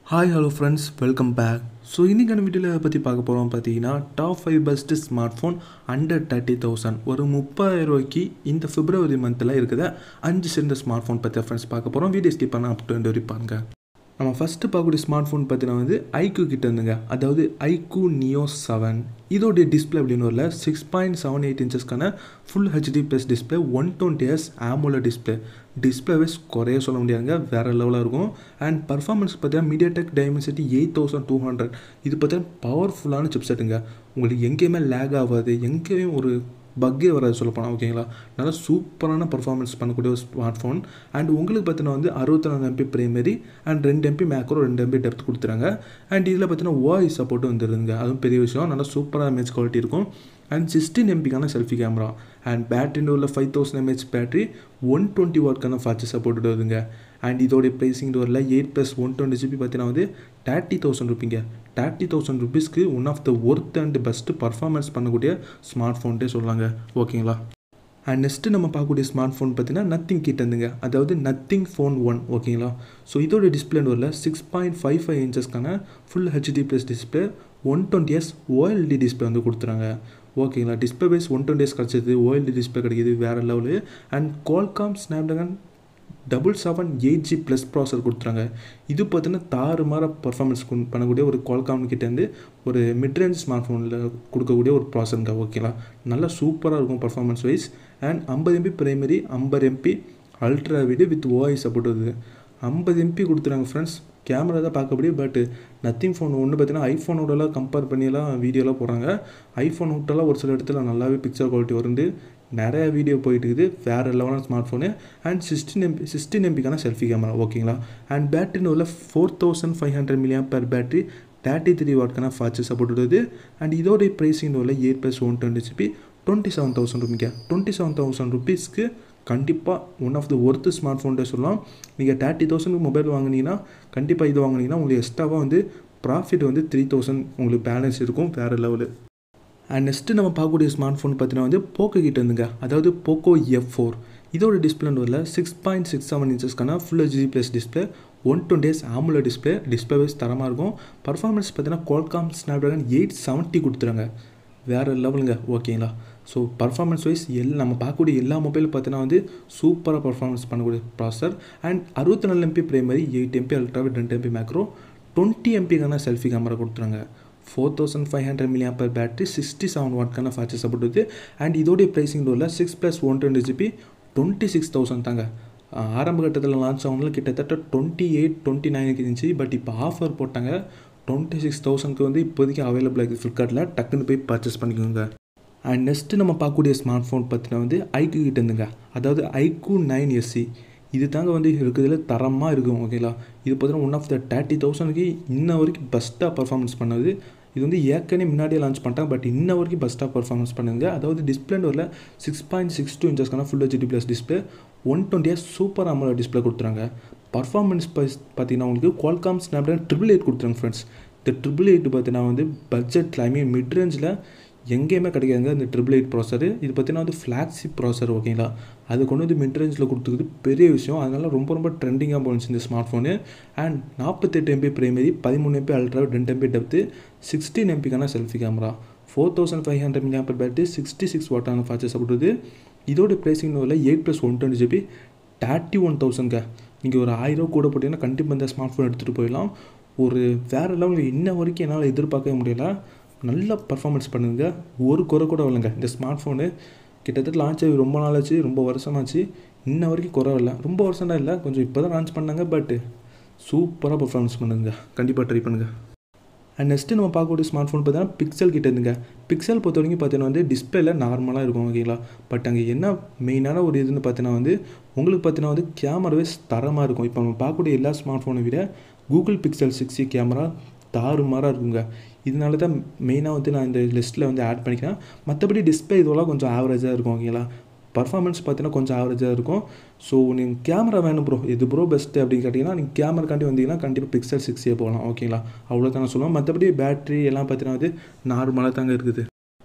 hi hello friends welcome back so இன்றைக்கான வீடியோவில் பற்றி பார்க்க போகிறோம் பார்த்தீங்கன்னா top five best smart phone under thirty thousand ஒரு முப்பதாயிரம் ரூபாய்க்கு இந்த பிப்ரவரி மந்தில் இருக்கிற அஞ்சு சிறந்த ஸ்மார்ட் ஃபோன் பற்றி ஃப்ரெண்ட்ஸ் பார்க்க போகிறோம் வீடியோ ஸ்கிப் பண்ண அப் டு வரைப்பாங்க நம்ம ஃபஸ்ட்டு பார்க்கக்கூடிய ஸ்மார்ட் ஃபோன் பார்த்தீங்கன்னா வந்து ஐக்யூ கிட்ட இருந்துங்க அதாவது ஐக்யூ நியோ செவன் இதோடைய டிஸ்பிளே அப்படின்னு வரல சிக்ஸ் பாயிண்ட் செவன் எயிட் இன்ச்சஸ்க்கான full HD plus display one twenty years AMOLED display display wise குறைய சொல்ல முடியாதுங்க வேறு லெவலாக இருக்கும் அண்ட் பர்ஃபார்மன்ஸ் பார்த்தீங்கன்னா MediaTek Dimensity eight thousand two hundred இது பார்த்தீங்கன்னா பவர்ஃபுல்லான சிப்செட்டுங்க உங்களுக்கு எங்கேயுமே லேக் ஆகாது எங்கேயும் ஒரு பக்கே வராது சொல்ல போனால் ஓகேங்களா நல்லா சூப்பரான பர்ஃபார்மன்ஸ் பண்ணக்கூடிய ஒரு ஸ்மார்ட் ஃபோன் அண்ட் உங்களுக்கு பார்த்தீங்கன்னா வந்து அறுபத்தி நாலு எம்பி பிரைமரி அண்ட் ரெண்டு எம்பி மேக்ரோ ரெண்டு எம்பி டெப்த் கொடுத்துறாங்க அண்ட் இதில் பார்த்தீங்கன்னா ஓஐ சப்போர்ட்டும் வந்துருங்க அதுவும் பெரிய விஷயம் நல்லா சூப்பராக இமேஜ் குவாலிட்டி இருக்கும் அண்ட் சிக்ஸ்டீன் எம்பிக்கான செல்ஃபி கேமரா அண்ட் பேட்டரின்னு உள்ள five thousand mAh battery one twenty வாட்க்கான ஃபாஸ்ட் சப்போர்ட் வருதுங்க அண்ட் இதோடைய ப்ரைஸிங் வரல eight plus one twenty GB பார்த்தீங்கன்னா வந்து தேர்ட்டி தௌசண்ட் ருபீங்க தேர்ட்டி தௌசண்ட் ருபீஸ்க்கு one of the worth and best performance பண்ணக்கூடிய ஸ்மார்ட் ஃபோன்ட்டே சொல்லலாங்க ஓகேங்களா அண்ட் நெக்ஸ்ட்டு நம்ம பார்க்கக்கூடிய ஸ்மார்ட் ஃபோன் பார்த்தீங்கன்னா நத்திங் கிட்ட இருந்துங்க அதாவது நத்திங் ஃபோன் ஒன் ஓகேங்களா ஸோ இதோட டிஸ்பிளேன்னு வரல சிக்ஸ் பாயிண்ட் ஃபைவ் ஃபைவ் இன்ச்சஸ்க்கான full HD plus display one twenty எஸ் ஓஎல்டி டிஸ்பிளே வந்து கொடுத்துறாங்க ஓகேங்களா டிஸ்பிளே பேஸ் ஒன் டுவெண்ட்டி எஸ் கிடச்சிது ஓஎல்டி டிஸ்பிளே கிடைக்கிது வேறு level and Qualcomm Snapdragon double seven eight G plus processor கொடுத்துறாங்க இது பார்த்தீங்கன்னா தாறுமாற பர்ஃபார்மன்ஸ் பண்ணக்கூடிய ஒரு கால்காம் கிட்டேருந்து ஒரு மிட்ரேஞ்ச் ஸ்மார்ட் ஃபோனில் கொடுக்கக்கூடிய ஒரு ப்ராசருங்க ஓகேங்களா நல்லா சூப்பராக இருக்கும் பர்ஃபார்மன்ஸ் வைஸ் அண்ட் ஐம்பது எம்பி பிரைமரி ஐம்பது MP ultra wide with OI support வருது ஐம்பது எம்பி கொடுத்துறாங்க ஃப்ரெண்ட்ஸ் கேமரா தான் பார்க்க முடியும் பட் நத்திங் ஃபோன் ஒன்று பார்த்தீங்கன்னா ஐஃபோனோடலாம் கம்பேர் பண்ணியெல்லாம் வீடியோலாம் போடுறாங்க ஐஃபோன் விட்டெல்லாம் ஒரு சில இடத்துல நல்லாவே பிக்சர் குவாலிட்டி வந்து நிறைய வீடியோ போயிட்டு இருக்குது வேறு லெவலான smart phone and sixteen MP sixteen எம்பிக்கான செல்ஃபி கேமரா ஓகேங்களா அண்ட் பேட்டரின்னு உள்ள four thousand five hundred milliamp per battery thirty three வாட்க்கான ஃபாஸ்ட் சப்போர்ட் வருது அண்ட் இதோடைய ப்ரைஸிங் உள்ள eight plus one twenty GB twenty seven thousand ருபீங்க டுவெண்ட்டி செவன் தௌசண்ட் ருபீஸ்க்கு கண்டிப்பாக one of the worth smart ஃபோன்ட்டே சொல்லலாம் நீங்கள் தேர்ட்டி தௌசண்ட்க்கு மொபைல் வாங்கினீங்கன்னா கண்டிப்பாக இது வாங்கினீங்கன்னா உங்களுக்கு எக்ஸ்ட்ராவாக வந்து ப்ராஃபிட் வந்து த்ரீ தௌசண்ட் உங்களுக்கு பேலன்ஸ் இருக்கும் வேறு லெவலு அண்ட் நெக்ஸ்ட்டு நம்ம பார்க்கக்கூடிய ஸ்மார்ட் ஃபோன் பார்த்தீங்கன்னா வந்து போக்கோ கிட்ட இருந்துங்க அதாவது போக்கோ எஃப் ஃபோர் இதோட டிஸ்பிளேன்னு வரல சிக்ஸ் பாயிண்ட் சிக்ஸ் செவன் இன்ச்சஸ்க்கான full HD plus display one twenty hertz AMOLED display display wise தரமாக இருக்கும் பர்ஃபார்மன்ஸ் பார்த்தீங்கன்னா குவால்காம் ஸ்னாப்ட்ராகன் எயிட் செவன்ட்டி கொடுத்துறாங்க வேறு லெவலுங்க ஓகேங்களா ஸோ பர்ஃபார்மன்ஸ் வைஸ் எல் நம்ம பார்க்கக்கூடிய எல்லா மொபைலும் பார்த்தீங்கன்னா வந்து சூப்பராக பர்ஃபார்மன்ஸ் பண்ணக்கூடிய ப்ராசர் அண்ட் அறுபத்தி நாலு MP primary eight MP ultra ரெண்டு எம்பி மேக்ரோ டுவெண்ட்டி எம்பிக்கான செல்ஃபி கேமரா கொடுத்துறாங்க four thousand five hundred milliamp per battery sixty seven வாட்க்கான ஃபாஸ்ட் சப்போர்ட் வருது அண்ட் இதோடைய ப்ரைஸிங் டோரில் six plus one twenty GB twenty six thousand தாங்க ஆரம்ப கட்டத்தில் லான்ச் ஆகணும் கிட்டத்தட்ட டுவெண்ட்டி எயிட் டுவெண்ட்டி நைனுக்கு இருந்துச்சு பட் இப்போ ஆஃபர் போட்டாங்க டுவெண்ட்டி சிக்ஸ் தௌசண்ட்க்கு வந்து இப்போதைக்கு அவைலபிளாக இருக்குது ஃப்ளிப்கார்ட்டில் டக்குன்னு போய் பர்ச்சேஸ் பண்ணிக்கோங்க அண்ட் நெக்ஸ்ட்டு நம்ம பார்க்கக்கூடிய ஸ்மார்ட் ஃபோன் பார்த்தீங்கன்னா வந்து ஐக்கு கிட்ட இருந்துங்க அதாவது ஐக்கு நைன் எஸ்சி இது தாங்க வந்து இருக்கிறதுல தரமாக இருக்கும் ஓகேங்களா இது பார்த்தீங்கன்னா ஒன் ஆஃப் த தேர்ட்டி தௌசண்ட்க்கு இன்ன வரைக்கும் பெஸ்ட்டாக பர்ஃபார்மன்ஸ் பண்ணது இது வந்து ஏற்கனவே முன்னாடியே லான்ச் பண்ணிட்டாங்க பட் இன்ன வரைக்கும் பெஸ்ட்டாக பர்ஃபார்மன்ஸ் பண்ணுங்க அதாவது டிஸ்பிளேன்னு வரல சிக்ஸ் பாயிண்ட் சிக்ஸ் டூ இன்ச்சஸ்க்கான ஃபுல் ஹெச்டி ப்ளஸ் டிஸ்பிளே ஒன் டுவெண்ட்டியாக சூப்பர் அமௌண்ட் டிஸ்பிளே கொடுத்துறாங்க பர்ஃபார்மன்ஸ் பைஸ் பார்த்தீங்கன்னா உங்களுக்கு குவால்காம் ஸ்னாப்ட்ராகன் ட்ரிபிள் எயிட் கொடுத்துறாங்க ஃப்ரெண்ட்ஸ் இந்த ட்ரிபிள் எயிட் பார்த்தீங்கன்னா வந்து பட்ஜெட்டில் ஐ மீன் மிட் ரேஞ்சில் எங்கேயுமே கிடைக்காதுங்க இந்த ட்ரிபிள் எயிட் ப்ராசர் இது பார்த்தீங்கன்னா வந்து ஃப்ளாக்ஸிப் ப்ராசர் ஓகேங்களா அது கொண்டு வந்து மிட் ரேஞ்சில் கொடுத்துக்குது பெரிய விஷயம் அதனால ரொம்ப ரொம்ப ட்ரெண்டிங்காக போணுச்சு இந்த ஸ்மார்ட் ஃபோனு அண்ட் நாற்பத்தெட்டு எம்பி பிரைமரி பதிமூணு எம்பி அல்ட்ரா ரெண்டு எம்பி டெப்த்து சிக்ஸ்டீன் எம்பிக்கான selfie camera four thousand five hundred milliamp per battery sixty six வாட்டான ஃபாஸ்ட் சப்போர்ட் இதோட ப்ரைஸிங் வரல eight plus one twenty GB thirty one தௌசண்ட்ங்க நீங்கள் ஒரு ஆயிரம் கூட போட்டிங்கன்னா கண்டிப்பாக இந்த ஸ்மார்ட் ஃபோன் எடுத்துகிட்டு போயிடலாம் ஒரு வேறு லெவலில் இன்ன வரைக்கும் என்னால் எதிர்பார்க்கவே முடியல நல்ல பர்ஃபார்மன்ஸ் பண்ணுங்க ஒரு குறை கூட இல்லைங்க இந்த ஸ்மார்ட் ஃபோனு கிட்டத்தட்ட லான்ச் ஆகி ரொம்ப நாளாச்சு ரொம்ப வருஷமாச்சு இன்ன வரைக்கும் குறை இல்லை ரொம்ப வருஷம் தான் இல்லை கொஞ்சம் இப்போ தான் லான்ச் பண்ணாங்க பட் சூப்பராக பர்ஃபார்மன்ஸ் பண்ணுங்க கண்டிப்பாக ட்ரை பண்ணுங்கள் அண்ட் நெக்ஸ்ட்டு நம்ம பார்க்கக்கூடிய ஸ்மார்ட் ஃபோன் பார்த்தீங்கன்னா பிக்சல் கிட்ட இருந்துங்க பிக்சல் பொறுத்த வரைக்கும் பார்த்தீங்கன்னா வந்து டிஸ்பிளேல நார்மலாக இருக்கும் ஓகேங்களா பட் அங்கே என்ன மெயினான ஒரு இதுன்னு பார்த்தீங்கன்னா வந்து உங்களுக்கு பார்த்தீங்கன்னா வந்து கேமராவே தரமாக இருக்கும் இப்போ நம்ம பார்க்கக்கூடிய எல்லா ஸ்மார்ட் ஃபோனை விட கூகுள் பிக்சல் சிக்ஸி கேமரா தாறுமாறாக இருக்குங்க இதனால தான் மெயினாக வந்து நான் இந்த லிஸ்ட்டில் வந்து ஆட் பண்ணிக்கிறேன் மற்றபடி டிஸ்பிளே இதெல்லாம் கொஞ்சம் ஆவரேஜாக இருக்கும் ஓகேங்களா பர்ஃபார்மன்ஸ் பார்த்தீங்கன்னா கொஞ்சம் ஆவரேஜாக இருக்கும் ஸோ நீங்கள் கேமரா வேணும் ப்ரோ இது ப்ரோ பெஸ்ட்டு அப்படின்னு கேட்டிங்கன்னா நீங்கள் கேமராக்காண்டி வந்தீங்கன்னா கண்டிப்பாக பிக்சல் சிக்ஸே போகலாம் ஓகேங்களா அவ்வளோ தான் நான் சொல்லுவேன் மற்றபடி பேட்ரி எல்லாம் பார்த்தீங்கன்னா வந்து நார்மலாக தாங்க இருக்குது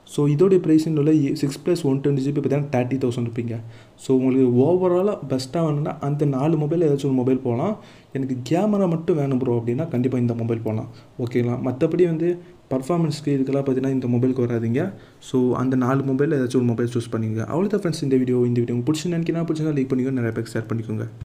ஸோ இதோடைய ப்ரைஸின் உள்ள six plus one twenty GB பார்த்தீங்கன்னா தேர்ட்டி தௌசண்ட் இருப்பீங்க ஸோ உங்களுக்கு ஓவராலாக பெஸ்ட்டாக வேணும்னா அந்த நாலு மொபைல் ஏதாச்சும் ஒரு மொபைல் போகலாம் எனக்கு கேமரா மட்டும் வேணும் ப்ரோ அப்படின்னா கண்டிப்பாக இந்த மொபைல் போகலாம் ஓகேங்களா மற்றபடி வந்து பர்ஃபார்மன்ஸ்க்கு இதுக்கெல்லாம் பார்த்தீங்கன்னா இந்த மொபைலுக்கு வராதிங்க ஸோ அந்த நாலு மொபைல் ஏதாச்சும் ஒரு மொபைல் சூஸ் பண்ணிக்கோங்க அவ்வளோதான் ஃப்ரெண்ட்ஸ் இந்த வீடியோ இந்த வீடியோ பிடிச்சி நினைக்கிறேன் பிடிச்சா லைக் பண்ணிக்கோங்க நிறைய பேருக்கு ஷேர் பண்ணிக்கோங்க